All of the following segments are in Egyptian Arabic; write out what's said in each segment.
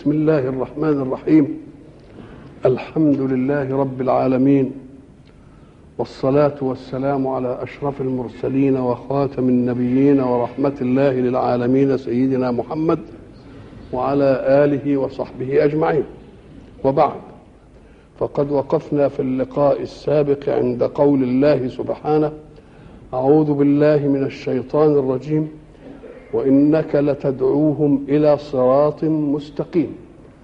بسم الله الرحمن الرحيم الحمد لله رب العالمين والصلاة والسلام على أشرف المرسلين وخاتم النبيين ورحمة الله للعالمين سيدنا محمد وعلى آله وصحبه أجمعين وبعد فقد وقفنا في اللقاء السابق عند قول الله سبحانه أعوذ بالله من الشيطان الرجيم وإنك لتدعوهم إلى صراط مستقيم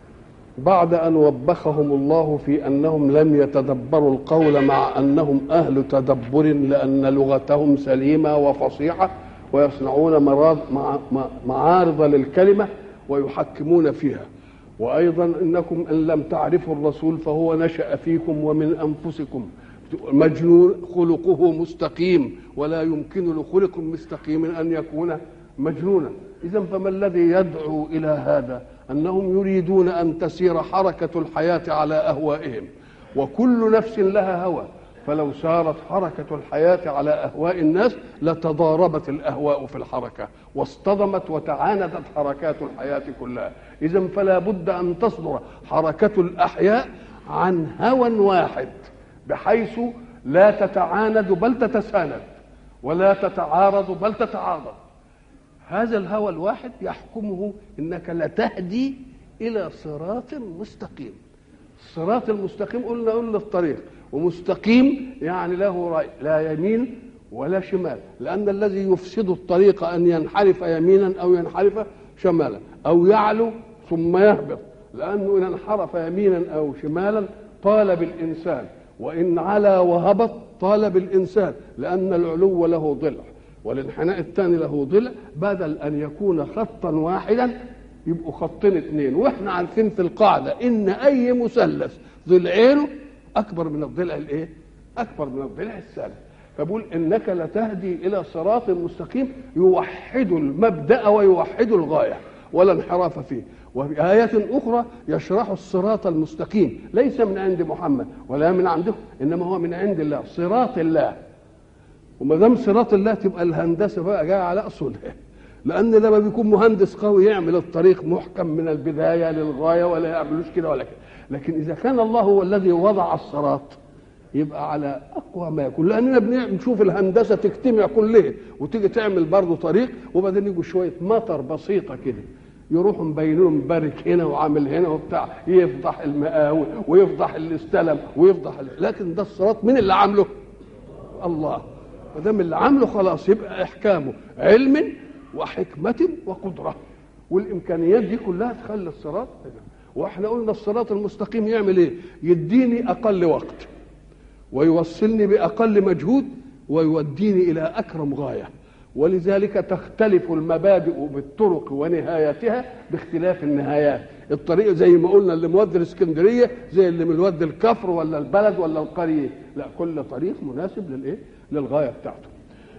بعد أن وبخهم الله في أنهم لم يتدبروا القول مع أنهم أهل تدبر لأن لغتهم سليمة وفصيحة ويصنعون مراد مع معارض للكلمة ويحكمون فيها وأيضا إنكم إن لم تعرفوا الرسول فهو نشأ فيكم ومن أنفسكم مجنون خلقه مستقيم ولا يمكن لخلق مستقيم أن يكون مجنونا إذا فما الذي يدعو إلى هذا أنهم يريدون أن تسير حركة الحياة على أهوائهم وكل نفس لها هوى فلو سارت حركة الحياة على أهواء الناس لتضاربت الأهواء في الحركة واصطدمت وتعاندت حركات الحياة كلها إذا فلا بد أن تصدر حركة الأحياء عن هوى واحد بحيث لا تتعاند بل تتساند ولا تتعارض بل تتعاضد هذا الهوى الواحد يحكمه انك لتهدي الى صراط مستقيم الصراط المستقيم قلنا قلنا الطريق ومستقيم يعني له رأي لا يمين ولا شمال لأن الذي يفسد الطريق أن ينحرف يمينا أو ينحرف شمالا أو يعلو ثم يهبط لأنه إن انحرف يمينا أو شمالا طال بالإنسان وإن علا وهبط طال بالإنسان لأن العلو له ضلع والانحناء الثاني له ضلع بدل ان يكون خطا واحدا يبقوا خطين اثنين واحنا عارفين في القاعده ان اي مثلث ضلعينه اكبر من الضلع الايه؟ اكبر من الضلع الثالث فبقول انك لتهدي الى صراط مستقيم يوحد المبدا ويوحد الغايه ولا انحراف فيه وفي آية أخرى يشرح الصراط المستقيم ليس من عند محمد ولا من عندكم إنما هو من عند الله صراط الله وما دام صراط الله تبقى الهندسه بقى جايه على اصولها لان لما بيكون مهندس قوي يعمل الطريق محكم من البدايه للغايه ولا يعملوش كده ولا كده لكن اذا كان الله هو الذي وضع الصراط يبقى على اقوى ما يكون لاننا بنشوف الهندسه تجتمع كلها وتيجي تعمل برضه طريق وبعدين يجوا شويه مطر بسيطه كده يروحوا مبينين مبارك هنا وعامل هنا وبتاع يفضح المقاول ويفضح اللي استلم ويفضح لكن ده الصراط مين اللي عامله؟ الله ما دام اللي عامله خلاص يبقى احكامه علم وحكمه وقدره والامكانيات دي كلها تخلي الصراط واحنا قلنا الصراط المستقيم يعمل ايه يديني اقل وقت ويوصلني باقل مجهود ويوديني الى اكرم غايه ولذلك تختلف المبادئ بالطرق ونهايتها باختلاف النهايات الطريق زي ما قلنا اللي مودي الاسكندريه زي اللي مودي الكفر ولا البلد ولا القريه لا كل طريق مناسب للايه للغايه بتاعته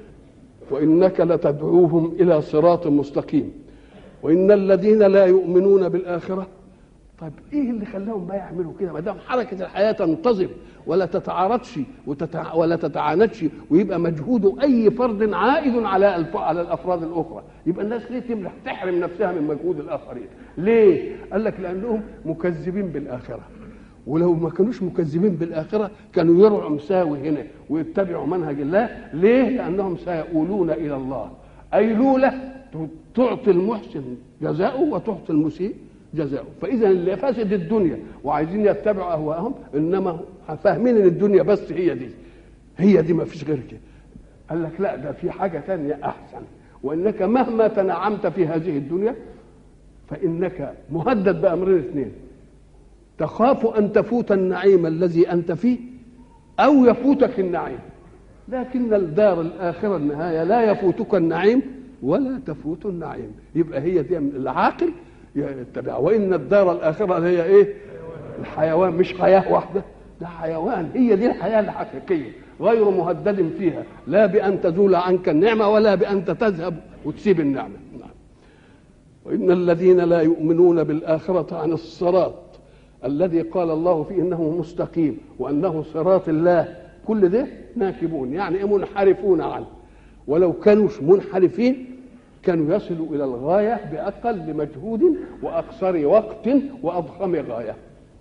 وانك لتدعوهم الى صراط مستقيم وان الذين لا يؤمنون بالاخره طيب ايه اللي خلاهم بقى يعملوا كده ما دام حركه الحياه تنتظم ولا تتعارضش وتتع... ولا تتعاندش ويبقى مجهود اي فرد عائد على الف... على الافراد الاخرى يبقى الناس ليه تملح تحرم نفسها من مجهود الاخرين ليه قال لك لانهم مكذبين بالاخره ولو ما كانوش مكذبين بالاخره كانوا يرعوا مساوي هنا ويتبعوا منهج الله ليه لانهم سيؤولون الى الله ايلوله تعطي المحسن جزاؤه وتعطي المسيء جزاؤه فاذا اللي فاسد الدنيا وعايزين يتبعوا اهواءهم انما فاهمين ان الدنيا بس هي دي هي دي ما فيش غير كده قال لك لا ده في حاجه ثانيه احسن وانك مهما تنعمت في هذه الدنيا فانك مهدد بامرين اثنين تخاف ان تفوت النعيم الذي انت فيه او يفوتك النعيم لكن الدار الاخره النهايه لا يفوتك النعيم ولا تفوت النعيم يبقى هي دي العاقل يتبع وان الدار الاخره هي ايه الحيوان مش حياه واحده ده حيوان هي دي الحياه الحقيقيه غير مهدد فيها لا بان تزول عنك النعمه ولا بان تذهب وتسيب النعمه نعم. وان الذين لا يؤمنون بالاخره عن الصراط الذي قال الله فيه انه مستقيم وانه صراط الله كل ده ناكبون يعني منحرفون عنه ولو كانوا منحرفين كانوا يصلوا الى الغايه باقل مجهود واقصر وقت واضخم غايه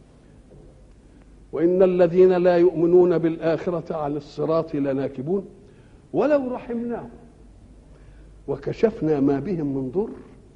وان الذين لا يؤمنون بالاخره عن الصراط لناكبون ولو رحمناهم وكشفنا ما بهم من ضر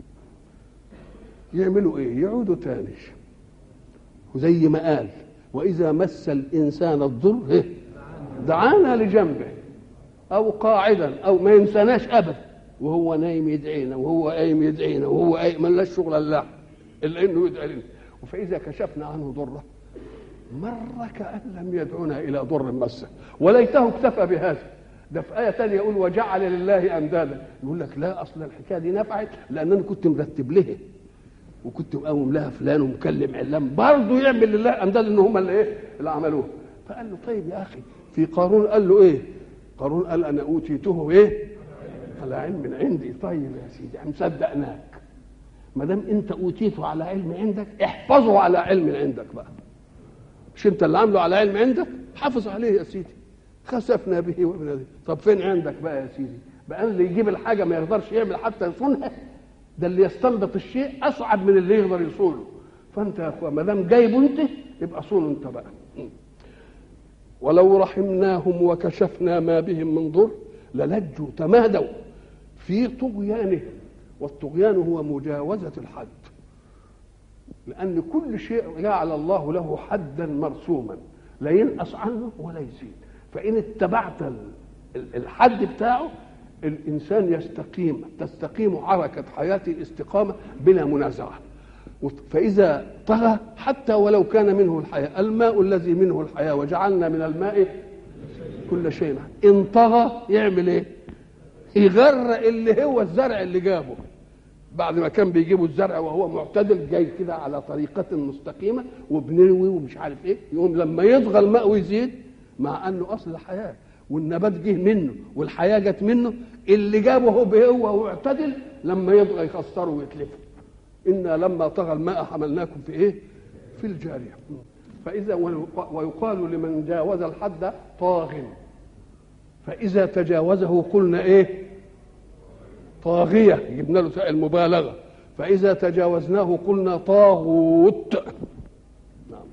يعملوا ايه يعودوا تاني وزي ما قال واذا مس الانسان الضر إيه؟ دعانا لجنبه او قاعدا او ما ينساناش ابدا وهو نايم يدعينا وهو قايم يدعينا وهو قايم ملاش شغل الله الا انه يدعي لنا فاذا كشفنا عنه ضره مر كأن لم يدعونا إلى ضر مسه وليته اكتفى بهذا ده في آية تانية يقول وجعل لله أندادا يقول لك لا أصل الحكاية دي نفعت لأن أنا كنت مرتب لها وكنت مقوم لها فلان ومكلم علام برضه يعمل لله أنداد إن هم اللي إيه اللي عملوه فقال له طيب يا أخي في قارون قال له إيه قارون قال أنا أوتيته إيه على علم عندي طيب يا سيدي احنا مصدقناك ما دام انت اوتيته على علم عندك احفظه على علم عندك بقى مش انت اللي عامله على علم عندك حافظ عليه يا سيدي خسفنا به وابن ذي طب فين عندك بقى يا سيدي بقى اللي يجيب الحاجه ما يقدرش يعمل حتى يصونها ده اللي يستنبط الشيء اصعب من اللي يقدر يصونه فانت يا اخويا ما دام جايبه انت يبقى صونه انت بقى ولو رحمناهم وكشفنا ما بهم من ضر للجوا تمادوا في طغيانهم والطغيان هو مجاوزه الحد لأن كل شيء جعل الله له حدا مرسوما لا ينقص عنه ولا يزيد فإن اتبعت الحد بتاعه الإنسان يستقيم تستقيم حركة حياته الاستقامة بلا منازعة فإذا طغى حتى ولو كان منه الحياة الماء الذي منه الحياة وجعلنا من الماء كل شيء إن طغى يعمل إيه؟ يغرق اللي هو الزرع اللي جابه بعد ما كان بيجيبوا الزرع وهو معتدل جاي كده على طريقة مستقيمة وبنروي ومش عارف ايه يقوم لما يطغى الماء ويزيد مع انه اصل الحياة والنبات جه منه والحياة جت منه اللي جابه هو هو معتدل لما يطغى يخسره ويتلفه إنا لما طغى الماء حملناكم في ايه؟ في الجارية فإذا ويقال لمن جاوز الحد طاغ فإذا تجاوزه قلنا ايه؟ طاغية جبنا له تاء المبالغة فإذا تجاوزناه قلنا طاغوت نعم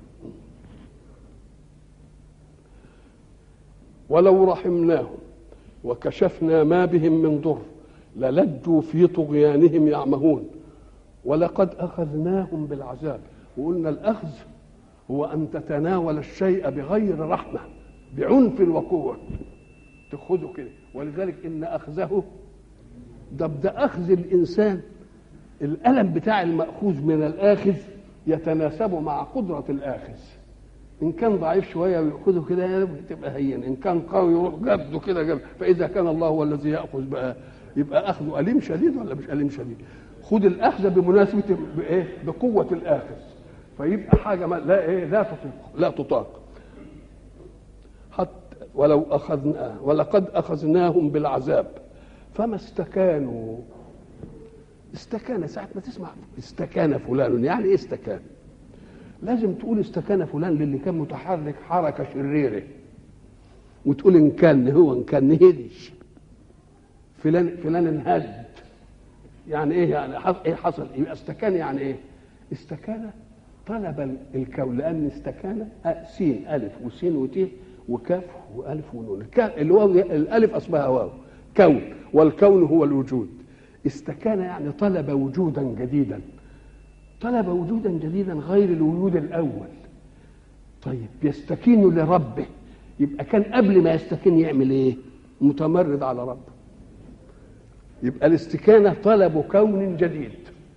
ولو رحمناهم وكشفنا ما بهم من ضر للجوا في طغيانهم يعمهون ولقد أخذناهم بالعذاب وقلنا الأخذ هو أن تتناول الشيء بغير رحمة بعنف وقوة تأخذه كده ولذلك إن أخذه ده ده اخذ الانسان الالم بتاع الماخوذ من الاخذ يتناسب مع قدره الاخذ ان كان ضعيف شويه وياخذه كده تبقى هين ان كان قوي يروح جده كده جد فاذا كان الله هو الذي ياخذ بقى يبقى اخذه اليم شديد ولا مش اليم شديد خذ الاخذ بمناسبه بايه بقوه الاخذ فيبقى حاجه ما لا ايه لا تطاق لا تطاق حتى ولو اخذنا ولقد اخذناهم بالعذاب فما استكانوا استكان ساعة ما تسمع استكان فلان يعني ايه استكان لازم تقول استكان فلان للي كان متحرك حركة شريرة وتقول ان كان هو ان كان هدش فلان فلان انهد يعني ايه يعني ايه حصل يبقى استكان يعني ايه استكان طلب الكون لان استكان سين الف وسين وت وكاف والف ونون اللي هو الالف اصلها واو كون والكون هو الوجود استكان يعني طلب وجودا جديدا طلب وجودا جديدا غير الوجود الاول طيب يستكين لربه يبقى كان قبل ما يستكين يعمل ايه متمرد على ربه يبقى الاستكانة طلب كون جديد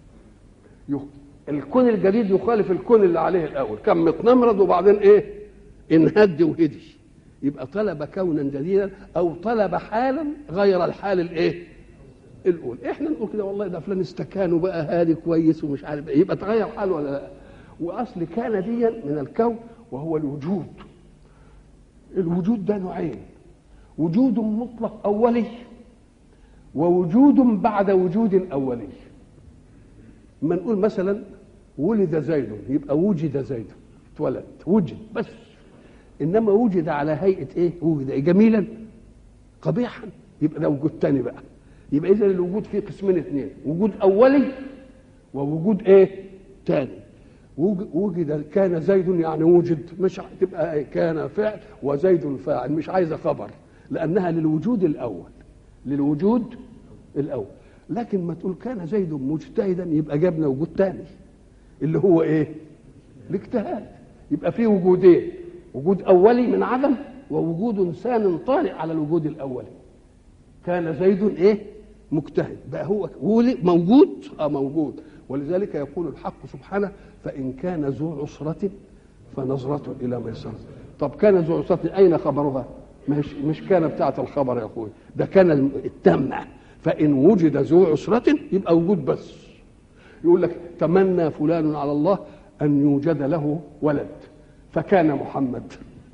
الكون الجديد يخالف الكون اللي عليه الاول كان متنمرد وبعدين ايه انهد وهدي يبقى طلب كونا جديدا او طلب حالا غير الحال الايه الاولى احنا نقول كده والله ده فلان استكان وبقى هادي كويس ومش عارف ايه يبقى تغير حاله ولا لا واصل كان ديا من الكون وهو الوجود الوجود ده نوعين وجود مطلق اولي ووجود بعد وجود اولي ما نقول مثلا ولد زيد يبقى وجد زيد اتولد وجد بس انما وجد على هيئه ايه وجد إيه؟ جميلا قبيحا يبقى ده وجود تاني بقى يبقى اذا الوجود فيه قسمين اثنين وجود اولي ووجود ايه تاني وج- وجد كان زيد يعني وجد مش ع- تبقى إيه؟ كان فعل وزيد فاعل مش عايزه خبر لانها للوجود الاول للوجود الاول لكن ما تقول كان زيد مجتهدا يبقى جابنا وجود تاني اللي هو ايه الاجتهاد يبقى فيه وجودين وجود اولي من عدم ووجود ثان طارئ على الوجود الاولي كان زيد ايه مجتهد بقى هو ولي- موجود اه موجود ولذلك يقول الحق سبحانه فان كان ذو عسره فنظره الى ميسره طب كان ذو عسره اين خبرها مش مش كان بتاعه الخبر يا اخوي ده كان التامه فان وجد ذو عسره يبقى وجود بس يقول لك تمنى فلان على الله ان يوجد له ولد فكان محمد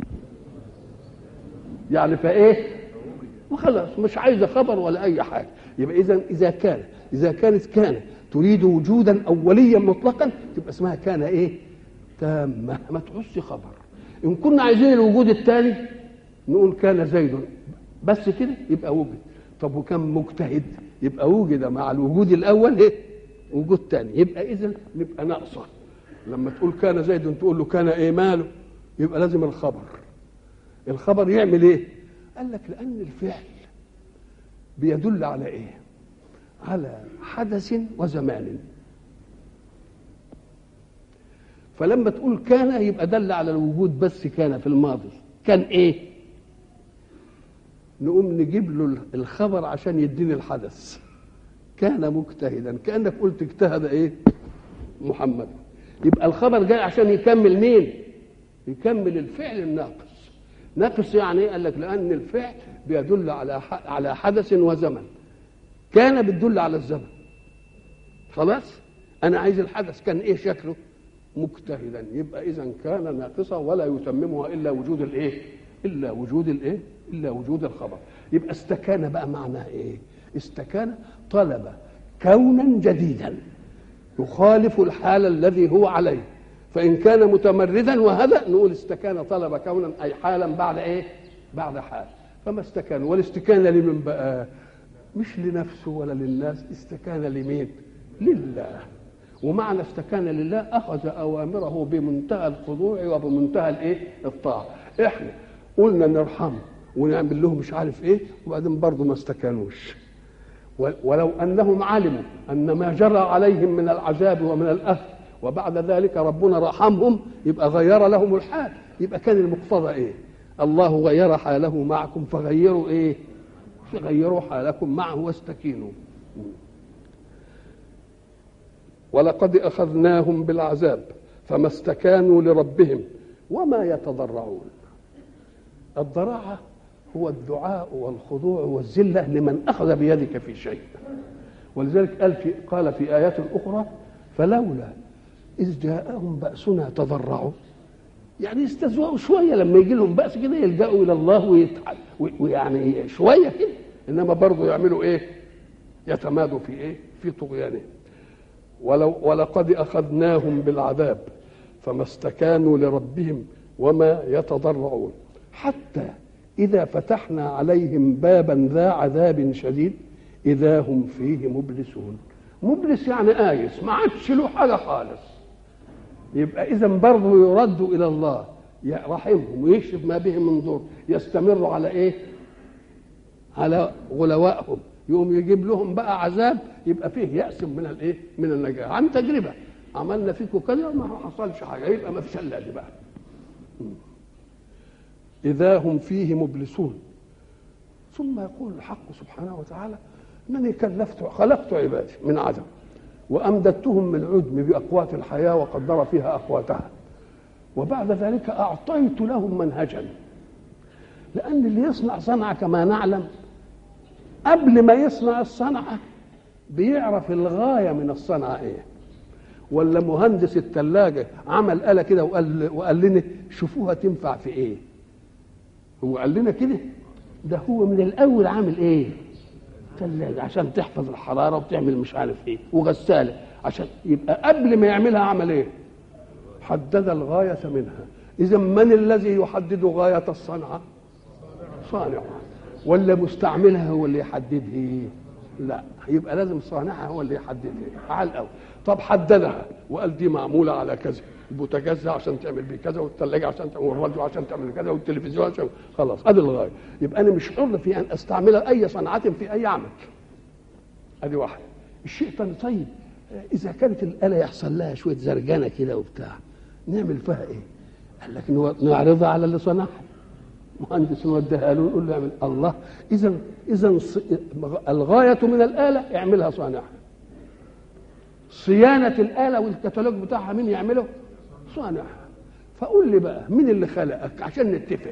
يعني فايه وخلاص مش عايزه خبر ولا اي حاجه يبقى اذا اذا كان اذا كانت كان تريد وجودا اوليا مطلقا تبقى اسمها كان ايه تامه ما تعوزش خبر ان كنا عايزين الوجود الثاني نقول كان زيد بس كده يبقى وجد طب وكان مجتهد يبقى وجد مع الوجود الاول ايه وجود ثاني يبقى اذا نبقى ناقصه لما تقول كان زيد تقول له كان ايه ماله يبقى لازم الخبر الخبر يعمل ايه قال لك لان الفعل بيدل على ايه على حدث وزمان فلما تقول كان يبقى دل على الوجود بس كان في الماضي كان ايه نقوم نجيب له الخبر عشان يديني الحدث كان مجتهدا كانك قلت اجتهد ايه محمد يبقى الخبر جاي عشان يكمل مين يكمل الفعل الناقص ناقص يعني ايه قال لك لان الفعل بيدل على ح- على حدث وزمن كان بتدل على الزمن خلاص انا عايز الحدث كان ايه شكله مجتهدا يبقى اذا كان ناقصا ولا يتممها الا وجود الايه الا وجود الايه الا وجود الخبر يبقى استكان بقى معناه ايه استكان طلب كونا جديدا يخالف الحال الذي هو عليه فإن كان متمردا وهذا نقول استكان طلب كونا أي حالا بعد إيه؟ بعد حال فما استكان والاستكان لمن بقى؟ مش لنفسه ولا للناس استكان لمين؟ لله ومعنى استكان لله أخذ أوامره بمنتهى الخضوع وبمنتهى الإيه؟ الطاعة إحنا قلنا نرحمه ونعمل لهم مش عارف إيه وبعدين برضه ما استكانوش ولو انهم علموا ان ما جرى عليهم من العذاب ومن الاذى وبعد ذلك ربنا رحمهم يبقى غير لهم الحال يبقى كان المقتضى ايه الله غير حاله معكم فغيروا ايه فغيروا حالكم معه واستكينوا ولقد اخذناهم بالعذاب فما استكانوا لربهم وما يتضرعون الضراعه هو الدعاء والخضوع والذله لمن اخذ بيدك في شيء ولذلك قال في قال في ايات اخرى فلولا اذ جاءهم باسنا تضرعوا يعني يستزوأوا شويه لما يجي لهم بأس كده يلجأوا الى الله ويتع... ويعني شويه كده انما برضه يعملوا ايه؟ يتمادوا في ايه؟ في طغيانهم ولو ولقد اخذناهم بالعذاب فما استكانوا لربهم وما يتضرعون حتى إذا فتحنا عليهم بابا ذا عذاب شديد إذا هم فيه مبلسون مبلس يعني آيس ما عادش له حاجة خالص يبقى إذا برضه يردوا إلى الله يرحمهم ويكشف ما بهم من ضر يستمروا على إيه؟ على غلوائهم يقوم يجيب لهم بقى عذاب يبقى فيه يأس من الإيه؟ من النجاة عن تجربة عملنا فيكم كذا ما حصلش حاجة يبقى ما فيش إلا دي بقى إذا هم فيه مبلسون ثم يقول الحق سبحانه وتعالى انني كلفت خلقت عبادي من عدم وامددتهم من عدم باقوات الحياه وقدر فيها اقواتها وبعد ذلك اعطيت لهم منهجا لان اللي يصنع صنعه كما نعلم قبل ما يصنع الصنعه بيعرف الغايه من الصنعه ايه ولا مهندس الثلاجه عمل آلة كده وقال وقال لنا شوفوها تنفع في ايه هو قال لنا كده ده هو من الاول عامل ايه ثلاجه عشان تحفظ الحراره وتعمل مش عارف ايه وغساله عشان يبقى قبل ما يعملها عمل ايه حدد الغايه منها اذا من الذي يحدد غايه الصنعه صانعها ولا مستعملها هو اللي يحددها لا يبقى لازم صانعها هو اللي يحددها على الاول طب حددها وقال دي معموله على كذا البوتاجاز ده عشان تعمل بيه كذا والثلاجه عشان تعمل والراديو عشان تعمل كذا والتلفزيون عشان خلاص ادي الغايه يبقى انا مش حر في ان استعمل اي صنعه في اي عمل ادي واحده الشيء الثاني طيب اذا كانت الاله يحصل لها شويه زرجنه كده وبتاع نعمل فيها ايه؟ قال لك نعرضها على اللي صنعها مهندس نوديها له نقول له اعمل الله اذا اذا الغايه من الاله اعملها صانعها صيانه الاله والكتالوج بتاعها مين يعمله؟ صانعها فقول لي بقى مين اللي خلقك عشان نتفق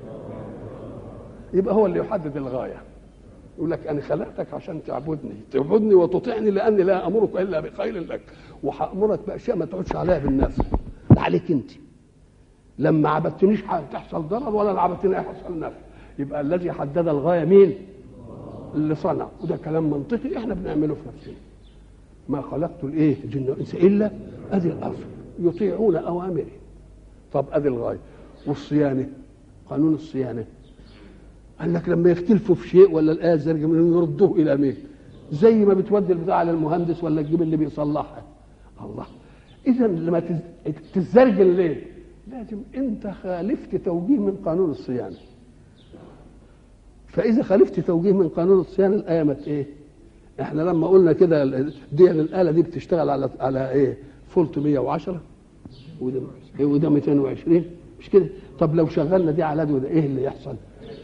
يبقى هو اللي يحدد الغايه يقول لك انا خلقتك عشان تعبدني تعبدني وتطيعني لاني لا امرك الا بخير لك وهامرك باشياء ما تقعدش عليها بالنفس ده عليك انت لما عبدتنيش تحصل ضرر ولا عبدتني هيحصل نفع يبقى الذي حدد الغايه مين اللي صنع وده كلام منطقي احنا بنعمله في نفسنا ما خلقت الايه الجن والانس الا ادي الاصل يطيعون اوامري طب ادي الغايه والصيانه قانون الصيانه قال لك لما يختلفوا في شيء ولا الايه زرق منهم يردوه الى مين زي ما بتودي البتاع على المهندس ولا تجيب اللي بيصلحها الله اذا لما تزرجل ليه لازم انت خالفت توجيه من قانون الصيانه فاذا خالفت توجيه من قانون الصيانه الايه مت ايه احنا لما قلنا كده دي الاله دي بتشتغل على على ايه فولت 110 وده وده 220 مش كده طب لو شغلنا دي على ده ايه اللي يحصل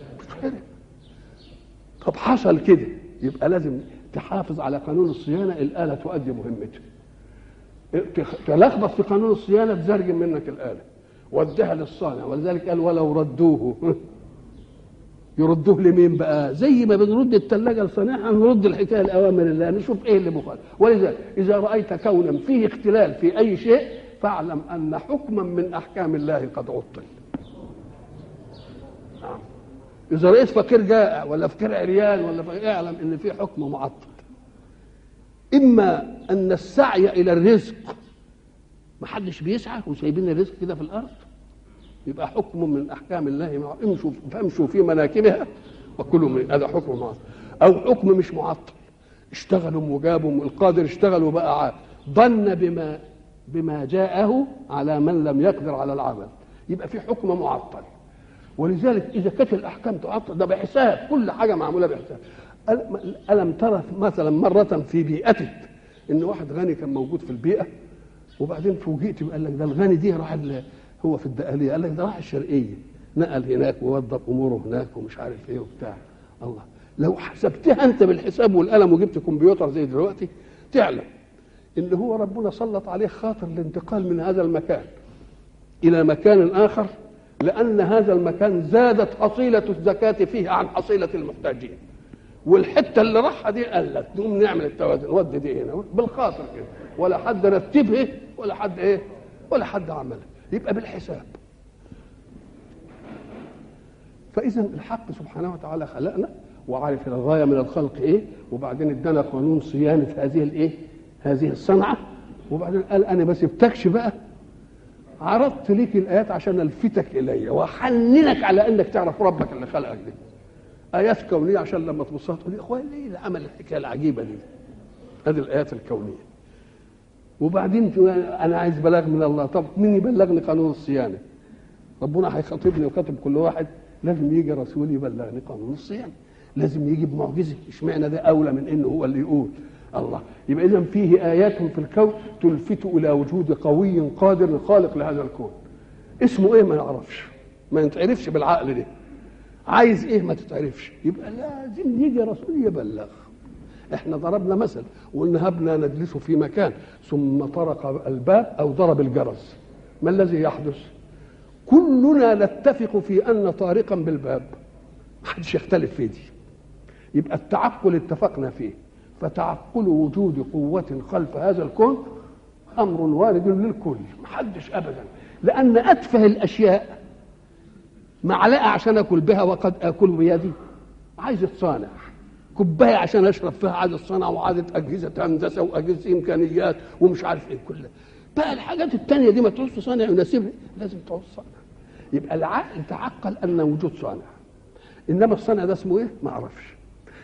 طب حصل كده يبقى لازم تحافظ على قانون الصيانه الاله تؤدي مهمتها تلخبط في قانون الصيانه تزرجم منك الاله ودها للصانع ولذلك قال ولو ردوه يردوه لمين بقى زي ما بنرد الثلاجه لصانعها نرد الحكايه لاوامر الله نشوف ايه اللي مخالف ولذلك اذا رايت كونا فيه اختلال في اي شيء فاعلم ان حكما من احكام الله قد عطل اذا رأيت فقير جائع ولا فقير عريان ولا فقير اعلم ان في حكم معطل اما ان السعي الى الرزق ما حدش بيسعى وسايبين الرزق كده في الارض يبقى حكم من احكام الله امشوا فامشوا في مناكبها وكلوا من هذا حكم معطل او حكم مش معطل اشتغلوا وجابوا القادر اشتغل وبقى عاد ظن بما بما جاءه على من لم يقدر على العمل يبقى في حكم معطل ولذلك اذا كانت الاحكام تعطل ده بحساب كل حاجه معموله بحساب الم ترى مثلا مره في بيئتك ان واحد غني كان موجود في البيئه وبعدين فوجئت قال لك ده الغني دي راح هو في الدقاليه قال لك ده راح الشرقيه نقل هناك ووضب اموره هناك ومش عارف ايه وبتاع الله لو حسبتها انت بالحساب والقلم وجبت كمبيوتر زي دلوقتي تعلم ان هو ربنا سلط عليه خاطر الانتقال من هذا المكان الى مكان اخر لان هذا المكان زادت حصيله الزكاه فيه عن حصيله المحتاجين والحته اللي راحها دي قلت نقوم نعمل التوازن ودي دي هنا بالخاطر كده ولا حد رتبها ولا حد ايه ولا حد عملها يبقى بالحساب فاذا الحق سبحانه وتعالى خلقنا وعارف الغايه من الخلق ايه وبعدين ادانا قانون صيانه هذه الايه هذه الصنعه وبعدين قال انا ما سبتكش بقى عرضت ليك الايات عشان الفتك الي واحننك على انك تعرف ربك اللي خلقك دي ايات كونيه عشان لما تبصها تقول يا اخويا ليه اللي عمل الحكايه العجيبه دي هذه الايات الكونيه وبعدين انا عايز بلاغ من الله طب مين يبلغني قانون الصيانه ربنا هيخاطبني ويخاطب كل واحد لازم يجي رسول يبلغني قانون الصيانه لازم يجي بمعجزه اشمعنى ده اولى من انه هو اللي يقول الله يبقى اذا فيه ايات في الكون تلفت الى وجود قوي قادر خالق لهذا الكون اسمه ايه ما نعرفش ما نتعرفش بالعقل ده عايز ايه ما تتعرفش يبقى لازم يجي رسول يبلغ احنا ضربنا مثل وذهبنا نجلس في مكان ثم طرق الباب او ضرب الجرس ما الذي يحدث كلنا نتفق في ان طارقا بالباب ما حدش يختلف في دي يبقى التعقل اتفقنا فيه فتعقل وجود قوة خلف هذا الكون أمر وارد للكل محدش أبدا لأن أتفه الأشياء معلقة عشان أكل بها وقد أكل بيدي عايز تصانع كوبايه عشان اشرب فيها عايز الصنع وعايزه اجهزه هندسه واجهزه امكانيات ومش عارف ايه كلها بقى الحاجات التانية دي ما تعوز صانع يناسبني لازم تعوز صانع يبقى العقل تعقل ان وجود صانع انما الصانع ده اسمه ايه؟ ما اعرفش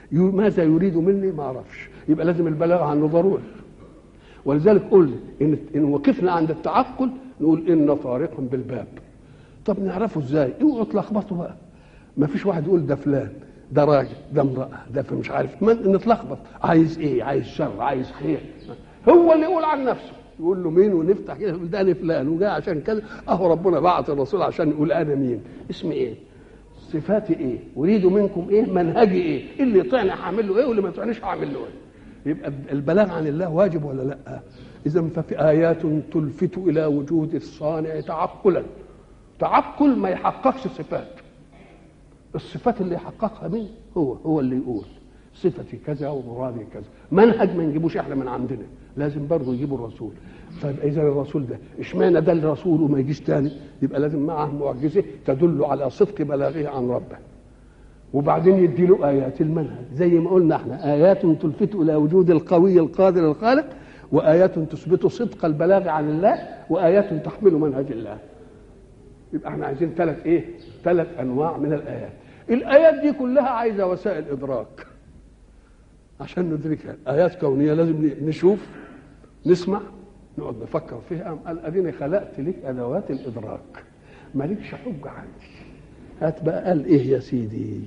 يو- ماذا يريد مني ما اعرفش يبقى لازم البلاغ عنه ضروري ولذلك قلنا ان ان وقفنا عند التعقل نقول ان طارقا بالباب طب نعرفه ازاي اوعوا تلخبطوا بقى ما فيش واحد يقول ده فلان ده راجل ده امراه ده في مش عارف ما نتلخبط عايز ايه عايز شر عايز خير هو اللي يقول عن نفسه يقول له مين ونفتح كده يقول ده انا فلان وجاء عشان كذا اهو ربنا بعت الرسول عشان يقول انا مين اسمي ايه صفاتي ايه اريد منكم ايه منهجي ايه اللي يطيعني هعمل له ايه واللي ما يطيعنيش هعمل له ايه يبقى البلاغ عن الله واجب ولا لا اذا ففي ايات تلفت الى وجود الصانع تعقلا تعقل ما يحققش صفات الصفات اللي يحققها مين هو هو اللي يقول صفتي كذا ومرادي كذا منهج ما نجيبوش احنا من عندنا لازم برضه يجيبوا الرسول طيب اذا الرسول ده اشمعنى ده الرسول وما يجيش تاني يبقى لازم معه معجزه تدل على صدق بلاغه عن ربه وبعدين يدي له ايات المنهج زي ما قلنا احنا ايات تلفت الى وجود القوي القادر الخالق وايات تثبت صدق البلاغ عن الله وايات تحمل منهج الله يبقى احنا عايزين ثلاث ايه ثلاث انواع من الايات الايات دي كلها عايزه وسائل ادراك عشان ندركها ايات كونيه لازم نشوف نسمع نقعد نفكر فيها أم قال اديني خلقت لك ادوات الادراك مالكش حجه عندي هات بقى قال ايه يا سيدي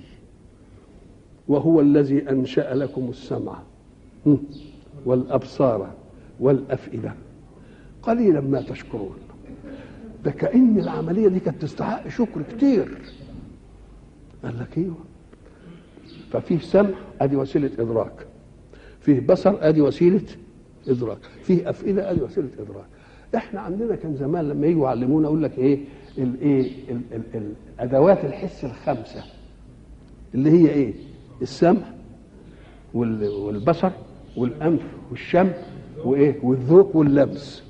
وهو الذي انشا لكم السمع م، والابصار والافئده قليلا ما تشكرون ده كأن العملية دي كانت تستحق شكر كتير قال لك ايوه ففيه سمع ادي وسيلة ادراك فيه بصر ادي وسيلة ادراك فيه افئدة ادي وسيلة ادراك احنا عندنا كان زمان لما يجوا يعلمونا يقول لك ايه الايه ال- ال- ال- ادوات الحس الخمسة اللي هي ايه السمع وال- والبصر والانف والشم وايه والذوق واللمس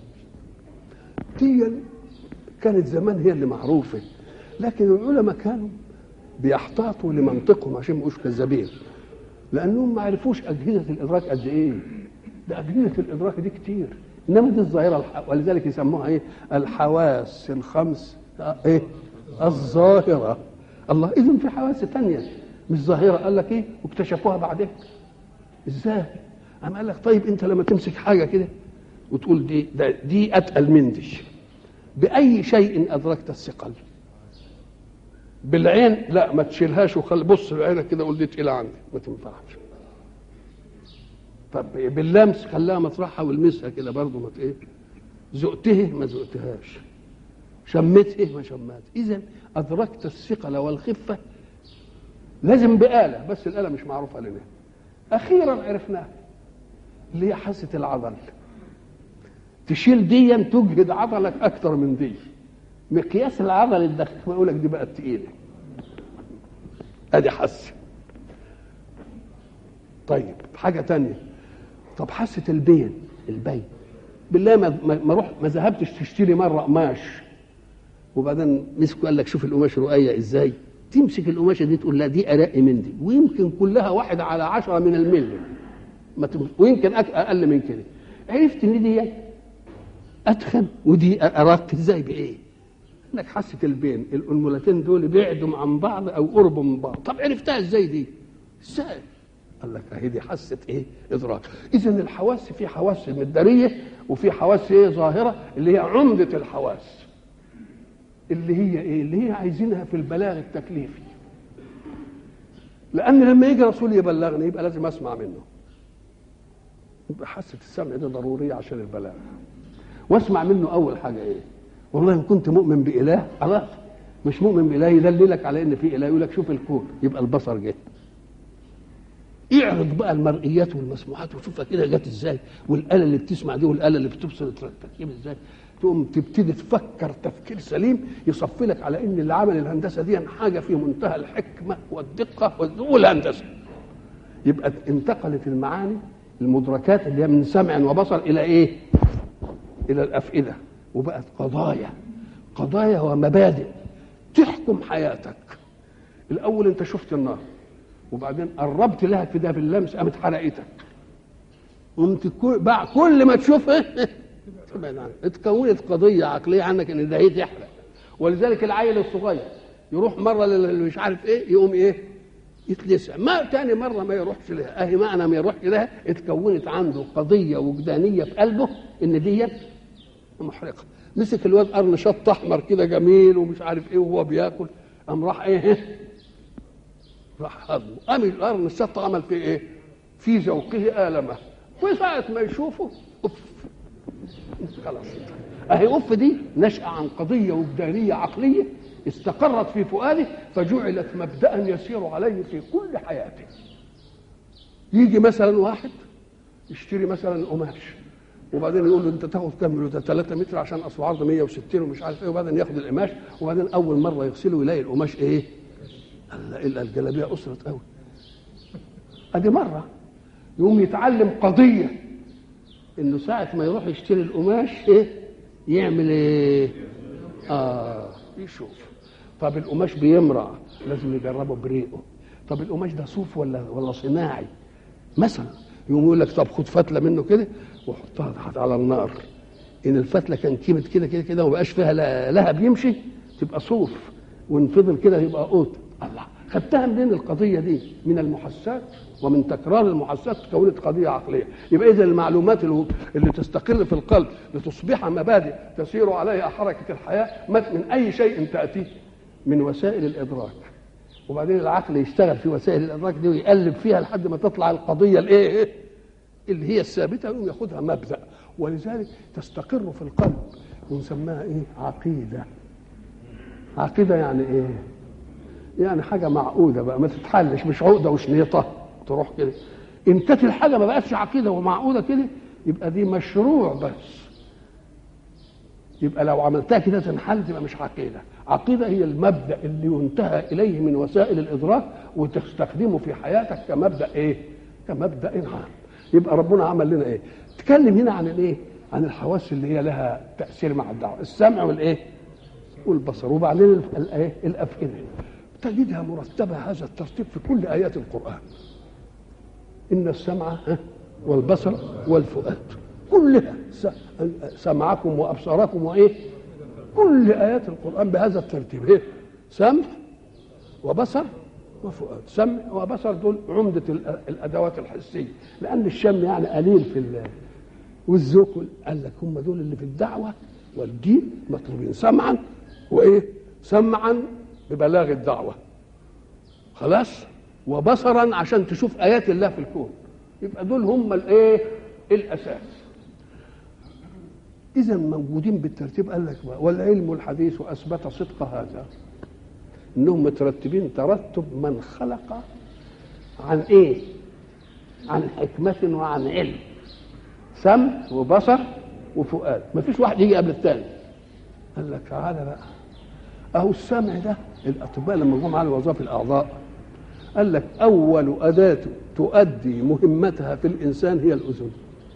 دي كانت زمان هي اللي معروفه لكن العلماء كانوا بيحتاطوا لمنطقهم عشان ما يبقوش كذابين لانهم ما عرفوش اجهزه الادراك قد ايه ده اجهزه الادراك دي كتير انما دي الظاهره الح... ولذلك يسموها ايه الحواس الخمس آه، ايه الظاهره الله اذا في حواس تانية مش ظاهره قال لك ايه واكتشفوها بعدين ازاي قام قال لك طيب انت لما تمسك حاجه كده وتقول دي ده دي اتقل من دي باي شيء ادركت الثقل بالعين لا ما تشيلهاش وخل بص بعينك كده قول دي تقيله عندي ما تنفعش طب باللمس خلاها مطرحها والمسها كده برضه ما ت- ايه ذقته ما ذقتهاش شمته ما شمت اذا ادركت الثقل والخفه لازم بآلة بس الآلة مش معروفة لنا أخيرا عرفناها اللي هي حاسة العضل تشيل ديا تجهد عضلك أكتر من دي مقياس العضل الدقيق ما يقولك دي بقت تقيلة أدي حاسة طيب حاجة تانية طب حاسة البين البين بالله ما ما ما روح ما ذهبتش تشتري مرة قماش وبعدين مسكوا قال لك شوف القماش رؤية ازاي تمسك القماشه دي تقول لا دي ارق من دي ويمكن كلها واحد على عشرة من الملي ما تم... ويمكن أك- اقل من كده عرفت ان دي اتخن ودي ارق ازاي بايه انك حاسه البين الانملتين دول بعدوا عن بعض او قربوا من بعض طب عرفتها ازاي دي ازاي قال لك اهي دي حاسه ايه ادراك اذا الحواس في حواس مداريه وفي حواس ايه ظاهره اللي هي عمده الحواس اللي هي ايه اللي هي عايزينها في البلاغ التكليفي لان لما يجي رسول يبلغني يبقى لازم اسمع منه يبقى حاسه السمع دي ضروريه عشان البلاغ واسمع منه اول حاجه ايه والله ان كنت مؤمن باله خلاص مش مؤمن باله يدللك على ان في اله يقول لك شوف الكون يبقى البصر جه اعرض بقى المرئيات والمسموعات وشوفها كده جت ازاي والاله اللي بتسمع دي والاله اللي بتبصر تركب ازاي تقوم تبتدي تفكر تفكير سليم يصفي لك على ان اللي عمل الهندسه دي حاجه في منتهى الحكمه والدقه والهندسه يبقى انتقلت المعاني المدركات اللي هي من سمع وبصر الى ايه؟ الى الافئده وبقت قضايا قضايا ومبادئ تحكم حياتك الاول انت شفت النار وبعدين قربت لها كده باللمس قامت حرقتك قمت كل, بعد كل ما تشوفها تبعد عنها اتكونت قضيه عقليه عنك ان ده هي تحرق ولذلك العيل الصغير يروح مره للي مش عارف ايه يقوم ايه يتلسع ما تاني مره ما يروحش لها اهي معنى ما يروحش لها اتكونت عنده قضيه وجدانيه في قلبه ان دي محرقه مسك الواد قرن شط احمر كده جميل ومش عارف ايه وهو بياكل قام راح ايه راح هضمه قام القرن الشط عمل فيه ايه في ذوقه آلمه وساعة ما يشوفه أف خلاص أهي أف دي نشأة عن قضية وجدانية عقلية استقرت في فؤاده فجعلت مبدأ يسير عليه في كل حياته يجي مثلا واحد يشتري مثلا قماش وبعدين يقول له انت تاخد كام له ده 3 متر عشان اصله عرض 160 ومش عارف ايه وبعدين ياخد القماش وبعدين اول مره يغسله يلاقي القماش ايه؟ الا الجلابيه قصرت قوي ادي مره يقوم يتعلم قضيه انه ساعه ما يروح يشتري القماش ايه؟ يعمل ايه؟ اه يشوف طب القماش بيمرع لازم يجربه بريقه طب القماش ده صوف ولا ولا صناعي مثلا يقوم يقول لك طب خد فتله منه كده وحطها تحت على النار ان الفتله كان كيمت كده كده كده وما بقاش فيها لهب يمشي تبقى صوف وان فضل كده يبقى قوت الله خدتها منين القضيه دي من المحسات ومن تكرار المحسات تكونت قضيه عقليه يبقى اذا المعلومات اللي تستقر في القلب لتصبح مبادئ تسير عليها حركه الحياه من اي شيء تاتي من وسائل الادراك وبعدين العقل يشتغل في وسائل الادراك دي ويقلب فيها لحد ما تطلع القضيه الايه اللي هي الثابته يقوم ياخدها مبدا ولذلك تستقر في القلب ونسميها ايه عقيده عقيده يعني ايه يعني حاجه معقوده بقى ما تتحلش مش عقده وشنيطه تروح كده ان كانت الحاجه ما بقتش عقيده ومعقوده كده يبقى دي مشروع بس يبقى لو عملتها كده تنحل تبقى مش عقيده عقيده هي المبدا اللي ينتهى اليه من وسائل الادراك وتستخدمه في حياتك كمبدا ايه كمبدا عام يبقى ربنا عمل لنا ايه تكلم هنا عن الايه عن الحواس اللي هي لها تاثير مع الدعوه السمع والايه والبصر وبعدين الايه الافئده تجدها مرتبه هذا الترتيب في كل ايات القران ان السمع والبصر والفؤاد كلها سمعكم وابصاركم وايه كل ايات القران بهذا الترتيب ايه سمع وبصر وفؤاد سمع وبصر دول عمدة الأدوات الحسية لأن الشم يعني قليل في والذوق قال لك هم دول اللي في الدعوة والدين مطلوبين سمعا وإيه سمعا ببلاغ الدعوة خلاص وبصرا عشان تشوف آيات الله في الكون يبقى دول هم الإيه الأساس إذا موجودين بالترتيب قال لك والعلم الحديث أثبت صدق هذا انهم مترتبين ترتب من خلق عن ايه عن حكمة وعن علم سمع وبصر وفؤاد ما فيش واحد يجي قبل الثاني قال لك تعالى بقى اهو السمع ده الاطباء لما جم على وظائف الاعضاء قال لك اول اداه تؤدي مهمتها في الانسان هي الاذن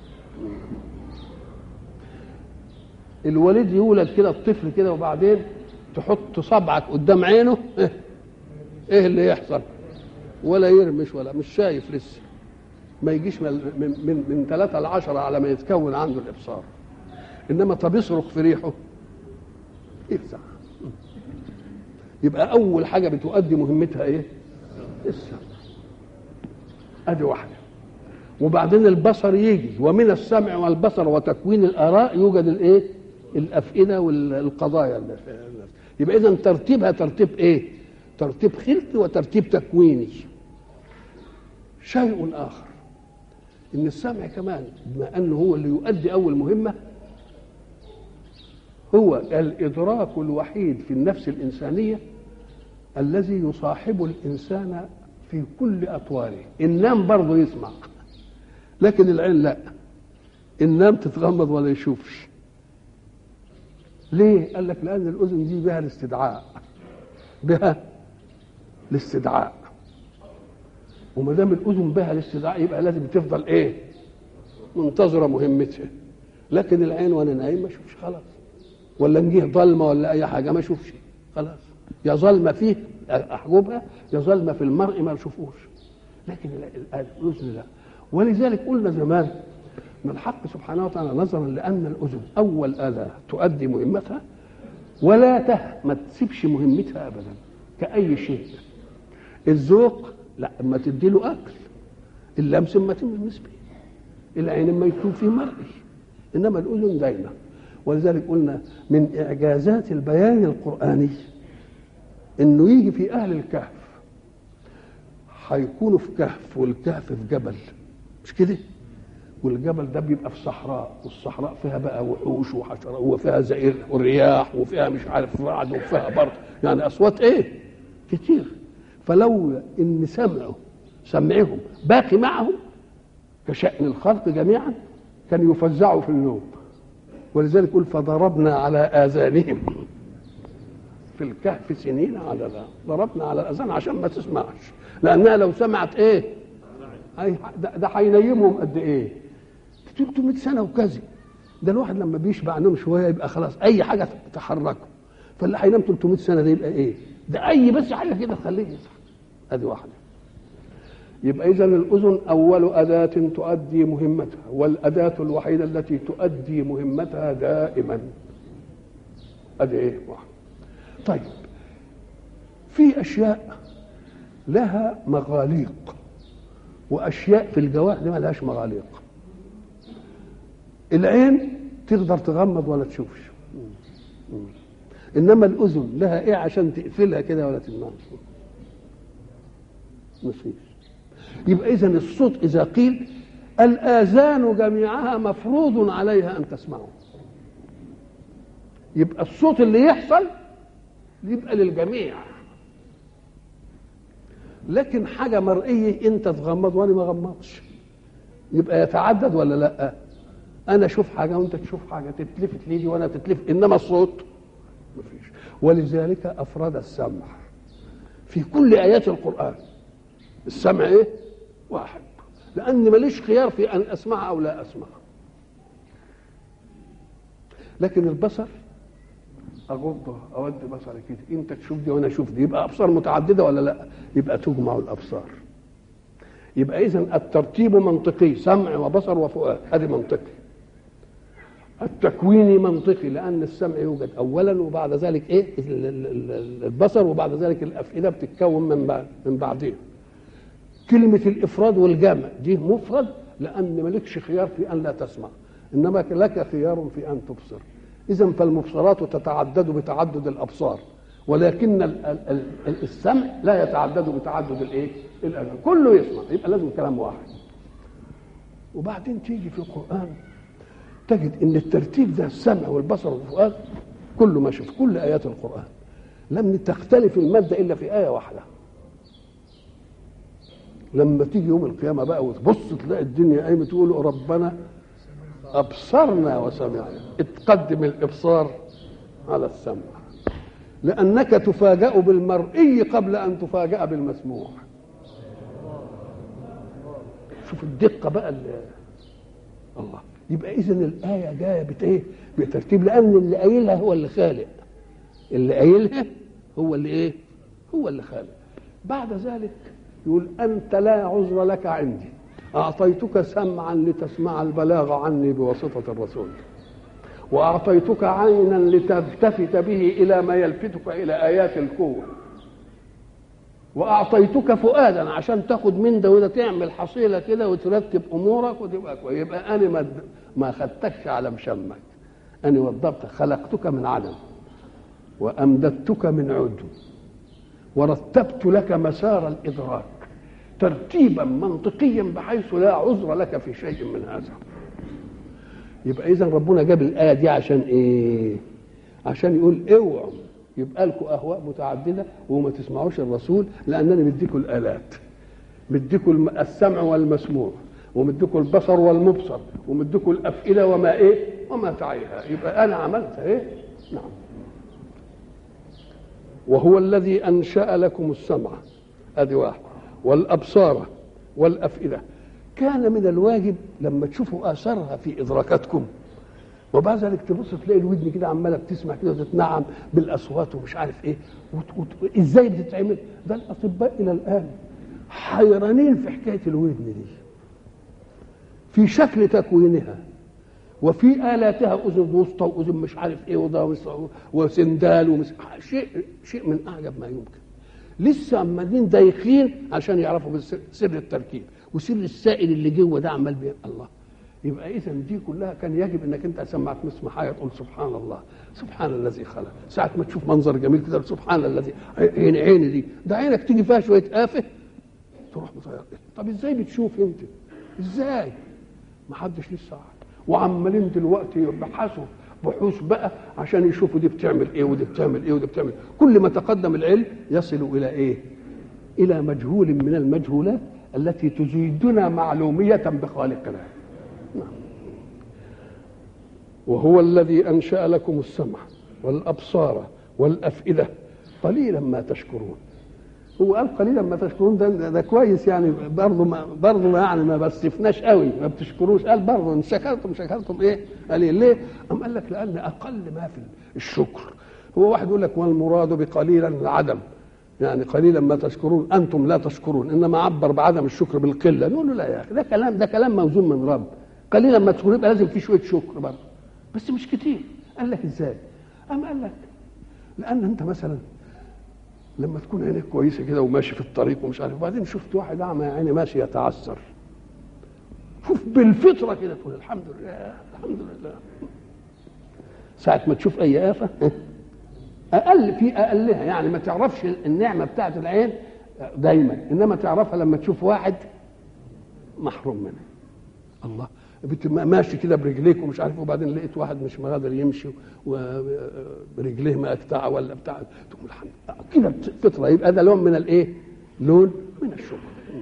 الوليد يولد كده الطفل كده وبعدين تحط صبعك قدام عينه ايه, إيه اللي يحصل ولا يرمش ولا مش شايف لسه ما يجيش من من من ثلاثة لعشرة على ما يتكون عنده الإبصار إنما طب يصرخ في ريحه يفزع يبقى أول حاجة بتؤدي مهمتها إيه؟ السمع أدي واحدة وبعدين البصر يجي ومن السمع والبصر وتكوين الآراء يوجد الإيه؟ الأفئدة والقضايا اللي في الناس يبقى اذا ترتيبها ترتيب ايه ترتيب خلقي وترتيب تكويني شيء اخر ان السمع كمان بما انه هو اللي يؤدي اول مهمه هو الادراك الوحيد في النفس الانسانيه الذي يصاحب الانسان في كل اطواره النام برضه يسمع لكن العين لا النام تتغمض ولا يشوفش ليه؟ قال لك لأن الأذن دي بها الاستدعاء بها الاستدعاء وما دام الأذن بها الاستدعاء يبقى لازم تفضل إيه؟ منتظرة مهمتها لكن العين وأنا نايم ما أشوفش خلاص ولا نجيه ظلمة ولا أي حاجة ما أشوفش خلاص يا ظلمة فيه أحجبها يا ظلمة في المرء ما أشوفوش لكن الأذن لا ولذلك قلنا زمان من الحق سبحانه وتعالى نظرا لان الاذن اول اله تؤدي مهمتها ولا ته ما تسيبش مهمتها ابدا كاي شيء الذوق لا اما تدي له اكل اللمس اما تلمس به العين اما يكون فيه مرئي انما الاذن دايما ولذلك قلنا من اعجازات البيان القراني انه يجي في اهل الكهف هيكونوا في كهف والكهف في جبل مش كده والجبل ده بيبقى في صحراء والصحراء فيها بقى وحوش وحشرات وفيها زئير ورياح وفيها مش عارف رعد وفيها برد يعني اصوات ايه كتير فلو ان سمعوا سمعهم باقي معهم كشأن الخلق جميعا كان يفزعوا في النوم ولذلك يقول فضربنا على آذانهم في الكهف سنين على ذا ضربنا على الأذان عشان ما تسمعش لأنها لو سمعت إيه ده هينيمهم قد إيه 300 سنة وكذا ده الواحد لما بيشبع نوم شوية يبقى خلاص أي حاجة تحركه فاللي هينام 300 سنة ده يبقى إيه ده أي بس حاجة كده تخليه يصحى أدي واحدة يبقى إذا الأذن أول أداة تؤدي مهمتها والأداة الوحيدة التي تؤدي مهمتها دائما أدي إيه واحد طيب في أشياء لها مغاليق وأشياء في الجوارح دي ما لهاش مغاليق العين تقدر تغمض ولا تشوفش انما الاذن لها ايه عشان تقفلها كده ولا تسمعش مفيش يبقى اذا الصوت اذا قيل الاذان جميعها مفروض عليها ان تسمعه يبقى الصوت اللي يحصل يبقى للجميع لكن حاجه مرئيه انت تغمض وانا ما غمضش يبقى يتعدد ولا لا انا اشوف حاجه وانت تشوف حاجه تتلفت لي دي وانا تتلفت انما الصوت مفيش ولذلك افرد السمع في كل ايات القران السمع ايه واحد لاني ماليش خيار في ان اسمع او لا اسمع لكن البصر اغض اود بصري كده انت تشوف دي وانا اشوف دي يبقى ابصار متعدده ولا لا يبقى تجمع الابصار يبقى اذا الترتيب منطقي سمع وبصر وفؤاد هذه منطقي التكويني منطقي لان السمع يوجد اولا وبعد ذلك ايه البصر وبعد ذلك الافئده بتتكون من بعد من بعدين كلمه الافراد والجمع دي مفرد لان مالكش خيار في ان لا تسمع انما لك خيار في ان تبصر اذا فالمبصرات تتعدد بتعدد الابصار ولكن السمع لا يتعدد بتعدد الايه الاذان كله يسمع يبقى لازم كلام واحد وبعدين تيجي في القران تجد ان الترتيب ده السمع والبصر والفؤاد كله ماشي في كل ايات القران لم تختلف الماده الا في ايه واحده لما تيجي يوم القيامه بقى وتبص تلاقي الدنيا قايمه تقول ربنا ابصرنا وسمعنا اتقدم الابصار على السمع لانك تفاجا بالمرئي قبل ان تفاجا بالمسموع شوف الدقه بقى اللي الله يبقى اذا الايه جايه بت ايه بترتيب لان اللي قايلها هو اللي خالق اللي قايلها هو اللي ايه هو اللي خالق بعد ذلك يقول انت لا عذر لك عندي اعطيتك سمعا لتسمع البلاغ عني بواسطه الرسول واعطيتك عينا لتلتفت به الى ما يلفتك الى ايات الكون واعطيتك فؤادا عشان تاخد من ده وده تعمل حصيله كده وترتب امورك وتبقى كويس يبقى انا ما ما خدتكش على مشمك انا وضبتك خلقتك من عدم وامددتك من عدو ورتبت لك مسار الادراك ترتيبا منطقيا بحيث لا عذر لك في شيء من هذا يبقى اذا ربنا جاب الايه دي عشان ايه عشان يقول اوعوا يبقى لكم اهواء متعدده وما تسمعوش الرسول لانني مديكم الالات مديكم السمع والمسموع ومديكم البصر والمبصر ومديكم الافئده وما ايه وما تعيها يبقى انا عملت ايه نعم وهو الذي انشا لكم السمع ادي واحد والابصار والافئده كان من الواجب لما تشوفوا اثرها في ادراكاتكم وبعد ذلك تبص تلاقي الودن كده عماله بتسمع كده وتتنعم بالاصوات ومش عارف ايه وت... وت... ازاي بتتعمل ده الاطباء الى الان حيرانين في حكايه الودن دي في شكل تكوينها وفي الاتها اذن وسطى واذن مش عارف ايه وده وسندال ومش شيء شيء من اعجب ما يمكن لسه عمالين دايخين عشان يعرفوا بالسر- سر التركيب وسر السائل اللي جوه ده عمال بي الله يبقى اذا دي كلها كان يجب انك انت سمعت تسمع حاجه تقول سبحان الله سبحان الذي خلق ساعه ما تشوف منظر جميل كده سبحان الذي عين عيني دي ده عينك تيجي فيها شويه آفة تروح مطير طب ازاي بتشوف انت ازاي ما حدش لسه عارف وعمالين دلوقتي يبحثوا بحوث بقى عشان يشوفوا دي بتعمل ايه ودي بتعمل ايه ودي بتعمل كل ما تقدم العلم يصل الى ايه الى مجهول من المجهولات التي تزيدنا معلوميه بخالقنا نعم. وهو الذي انشا لكم السمع والابصار والافئده قليلا ما تشكرون هو قال قليلا ما تشكرون ده, ده, ده كويس يعني برضه ما برضه يعني ما بستفناش قوي ما بتشكروش قال برضه ان شكرتم شكرتم ايه؟ قال إيه؟ ليه؟ أم قال لك لان اقل ما في الشكر هو واحد يقول لك والمراد بقليلا العدم يعني قليلا ما تشكرون انتم لا تشكرون انما عبر بعدم الشكر بالقله نقول له لا يا اخي ده كلام ده كلام موزون من رب قليلا ما تشكرون يبقى لازم في شويه شكر برضه بس مش كتير قال لك ازاي؟ أم قال لك لان انت مثلا لما تكون عينك كويسه كده وماشي في الطريق ومش عارف وبعدين شفت واحد اعمى يا عيني ماشي يتعثر شوف بالفطره كده تقول الحمد لله الحمد لله ساعة ما تشوف أي آفة أقل في أقلها يعني ما تعرفش النعمة بتاعت العين دايما إنما تعرفها لما تشوف واحد محروم منها الله بت- ماشي كده برجليك ومش عارف وبعدين لقيت واحد مش قادر يمشي ورجليه مقطعه ولا بتاع تقول الحمد لله. كده فطره يبقى ده لون من الايه؟ لون من الشكر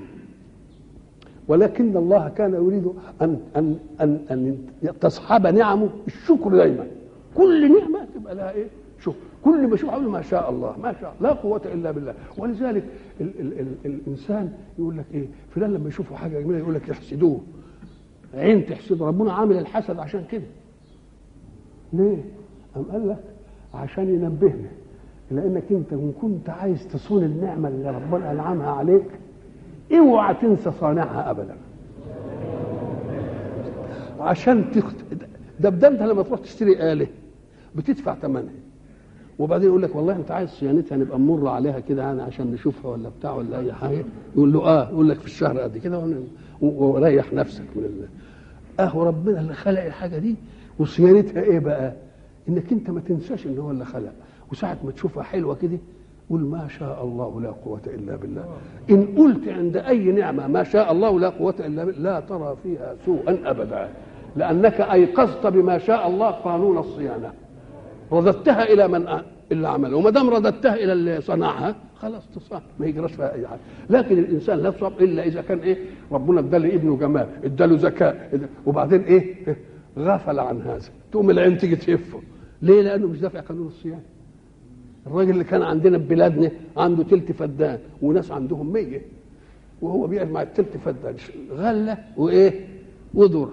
ولكن الله كان يريد ان ان ان ان تصحب نعمه الشكر دايما كل نعمه تبقى لها ايه؟ شكر كل ما اشوف اقول ما شاء الله ما شاء الله لا قوه الا بالله ولذلك ال ال ال الانسان يقول لك ايه؟ فلان لما يشوفوا حاجه جميله يقول لك يحسدوه عين تحسد ربنا عامل الحسد عشان كده ليه؟ أم قال لك عشان ينبهنا لانك انت ان كنت عايز تصون النعمه اللي ربنا انعمها عليك اوعى تنسى صانعها ابدا عشان تخت... ده ده انت لما تروح تشتري اله بتدفع ثمنها وبعدين يقول لك والله انت عايز صيانتها نبقى نمر عليها كده يعني عشان نشوفها ولا بتاع ولا اي حاجه يقول له اه يقول لك في الشهر قد كده ون- و- وريح نفسك من الله اهو ربنا اللي خلق الحاجه دي وصيانتها ايه بقى؟ انك انت ما تنساش ان هو اللي خلق وساعه ما تشوفها حلوه كده قول ما شاء الله لا قوة إلا بالله إن قلت عند أي نعمة ما شاء الله لا قوة إلا بالله لا ترى فيها سوءا أبدا لأنك أيقظت بما شاء الله قانون الصيانة رددتها إلى من أ- اللي عمله وما دام رددتها إلى اللي صنعها خلاص تصان ما يجراش فيها أي حاجة لكن الإنسان لا يصاب إلا إذا كان إيه ربنا اداله ابنه جمال اداله ذكاء إد- وبعدين إيه غفل عن هذا تقوم العين تيجي تهفه ليه؟ لأنه مش دافع قانون الصيانة الراجل اللي كان عندنا في بلادنا عنده تلت فدان وناس عندهم مية وهو بيقعد مع التلت فدان غلة وإيه وذر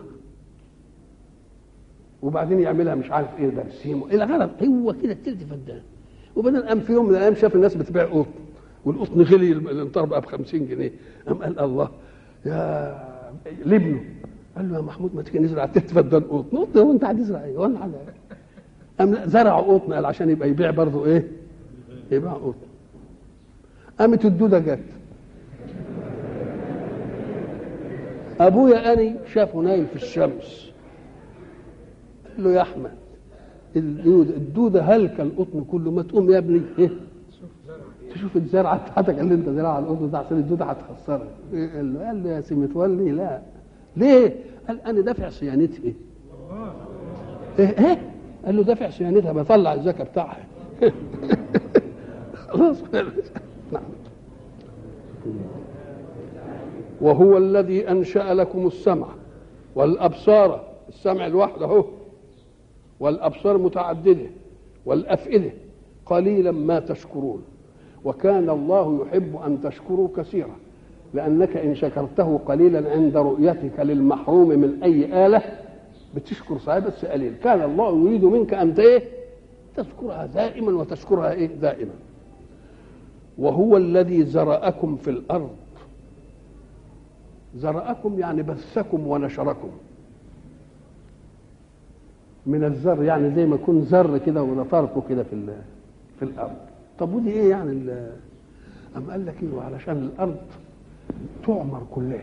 وبعدين يعملها مش عارف ايه برسيم الى غرض هو كده التلت فدان وبعدين قام في يوم من الايام شاف الناس بتبيع قطن والقطن غلي الانطار بقى ب 50 جنيه قام قال الله يا لابنه قال له يا محمود ما تيجي نزرع التلت فدان قطن قطن هو انت هتزرع ايه؟ وانا على قام لا، زرعوا قطن قال عشان يبقى يبيع برضه ايه؟ يبيع قطن قامت الدوده جت ابويا اني شافه نايم في الشمس قال له يا احمد الدوده الدوده هلك القطن كله ما تقوم يا ابني ايه تشوف الزرعه بتاعتك اللي انت زرعها على القطن ده عشان الدوده هتخسرك إيه؟ قال له قال له يا سي متولي لا ليه؟ قال انا دافع صيانتها ايه؟ ايه ايه؟ قال له دافع صيانتها بطلع الزكاه بتاعها خلاص نعم وهو الذي انشا لكم السمع والابصار السمع الواحد اهو والابصار متعدده والافئده قليلا ما تشكرون وكان الله يحب ان تشكروا كثيرا لانك ان شكرته قليلا عند رؤيتك للمحروم من اي اله بتشكر صحيح بس قليل كان الله يريد منك ان ايه تذكرها دائما وتشكرها ايه دائما وهو الذي زرأكم في الارض زرأكم يعني بثكم ونشركم من الذر يعني زي ما يكون ذر كده ونطركه كده في ال- في الارض طب ودي ايه يعني ال- أم قال لك ايوه علشان الارض تعمر كلها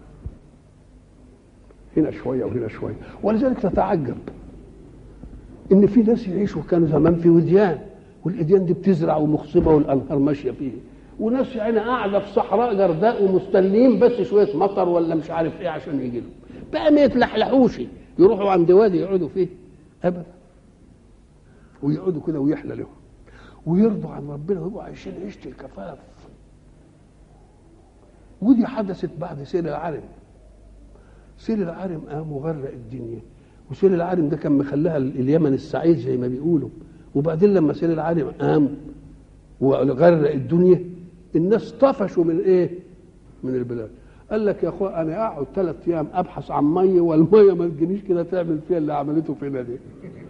هنا شويه وهنا شويه ولذلك تتعجب ان في ناس يعيشوا كانوا زمان في وديان والاديان دي بتزرع ومخصبه والانهار ماشيه فيه وناس يعني قاعده في صحراء جرداء ومستنيين بس شويه مطر ولا مش عارف ايه عشان يجي لهم بقى ما يتلحلحوش يروحوا عند وادي يقعدوا فيه ابدا ويقعدوا كده ويحلى لهم ويرضوا عن ربنا ويبقوا عايشين عيشه الكفاف ودي حدثت بعد سيل العرم سيل العرم قام وغرق الدنيا وسيل العرم ده كان مخليها اليمن السعيد زي ما بيقولوا وبعدين لما سيل العرم قام وغرق الدنيا الناس طفشوا من ايه؟ من البلاد قال لك يا اخويا انا اقعد ثلاث ايام ابحث عن ميه والميه ما تجينيش كده تعمل فيها اللي عملته فينا دي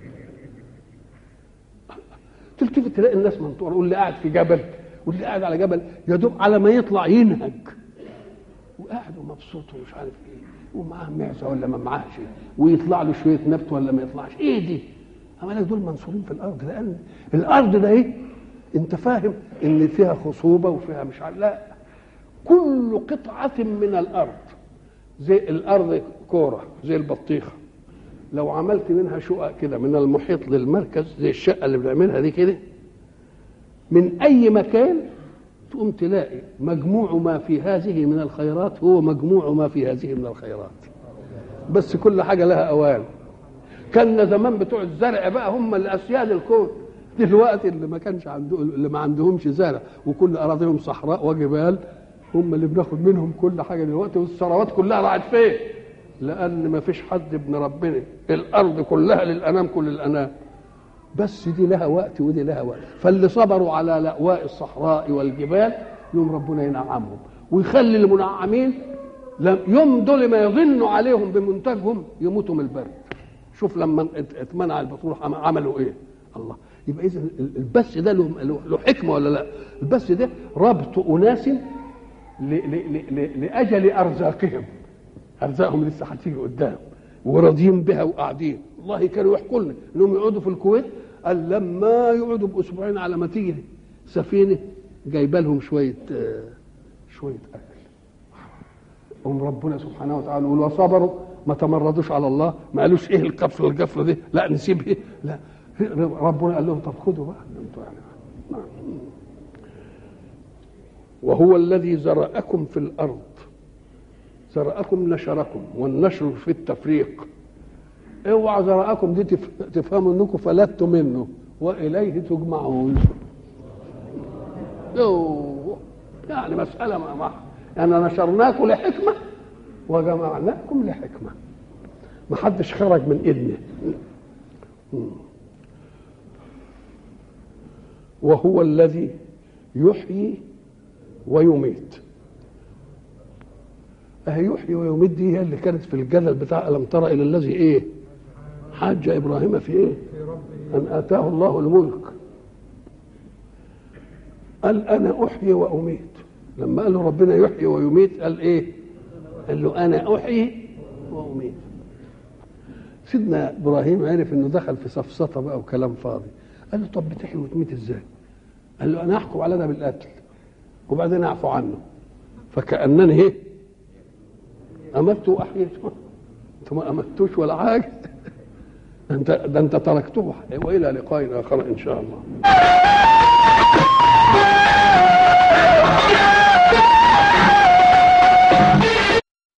تلتفت تلاقي الناس منطوره واللي قاعد في جبل واللي قاعد على جبل يا دوب على ما يطلع ينهج وقاعد ومبسوط ومش عارف ايه ومعاه معزه ولا ما معاهش ويطلع له شويه نبت ولا ما يطلعش ايه دي؟ عمالك دول منصورين في الارض لان الارض ده ايه؟ انت فاهم ان فيها خصوبه وفيها مش عارف لا كل قطعه من الارض زي الارض كوره زي البطيخه لو عملت منها شقق كده من المحيط للمركز زي الشقه اللي بنعملها دي كده من اي مكان تقوم تلاقي مجموع ما في هذه من الخيرات هو مجموع ما في هذه من الخيرات بس كل حاجه لها اوان كان زمان بتوع الزرع بقى هم اللي اسياد الكون دلوقتي اللي ما كانش عندهم اللي ما عندهمش زرع وكل اراضيهم صحراء وجبال هم اللي بناخد منهم كل حاجه دلوقتي والثروات كلها راحت فين؟ لان ما فيش حد ابن ربنا الارض كلها للانام كل الانام بس دي لها وقت ودي لها وقت فاللي صبروا على لأواء الصحراء والجبال يوم ربنا ينعمهم ويخلي المنعمين يوم دول ما يظنوا عليهم بمنتجهم يموتوا من البرد شوف لما اتمنع البترول عملوا ايه الله يبقى اذا البث ده له له حكمه ولا لا البث ده ربط اناس لاجل ارزاقهم ارزاقهم لسه هتيجي قدام وراضيين بها وقاعدين والله كانوا يحكوا لنا انهم يقعدوا في الكويت قال لما يقعدوا باسبوعين على ما تيجي سفينه جايبه لهم شويه آه شويه اكل هم ربنا سبحانه وتعالى يقول وصبروا ما تمردوش على الله ما قالوش ايه القفله القفله دي لا نسيب ايه لا ربنا قال لهم طب خدوا بقى انتوا يعني نعم. وهو الذي زرأكم في الارض زرأكم نشركم والنشر في التفريق اوعى زرأكم دي تفهموا انكم فلتوا منه واليه تجمعون أوه. يعني مسألة ما ما يعني نشرناكم لحكمة وجمعناكم لحكمة ما حدش خرج من إذنه وهو الذي يحيي ويميت أهي يحيي ويميت دي هي اللي كانت في الجدل بتاع ألم ترى إلى الذي إيه حاج إبراهيم في إيه أن آتاه الله الملك قال أنا أحيي وأميت لما قال له ربنا يحيي ويميت قال إيه قال له أنا أحيي وأميت سيدنا إبراهيم عرف إنه دخل في سفسطة بقى وكلام فاضي قال له طب بتحيي وتميت إزاي قال له أنا أحكم على ده بالقتل وبعدين أعفو عنه فكأنني إيه أمت وأحييته أنتم ما أمتوش ولا حاجة ده أنت ده أنت تركته وإلى لقاء آخر إن شاء الله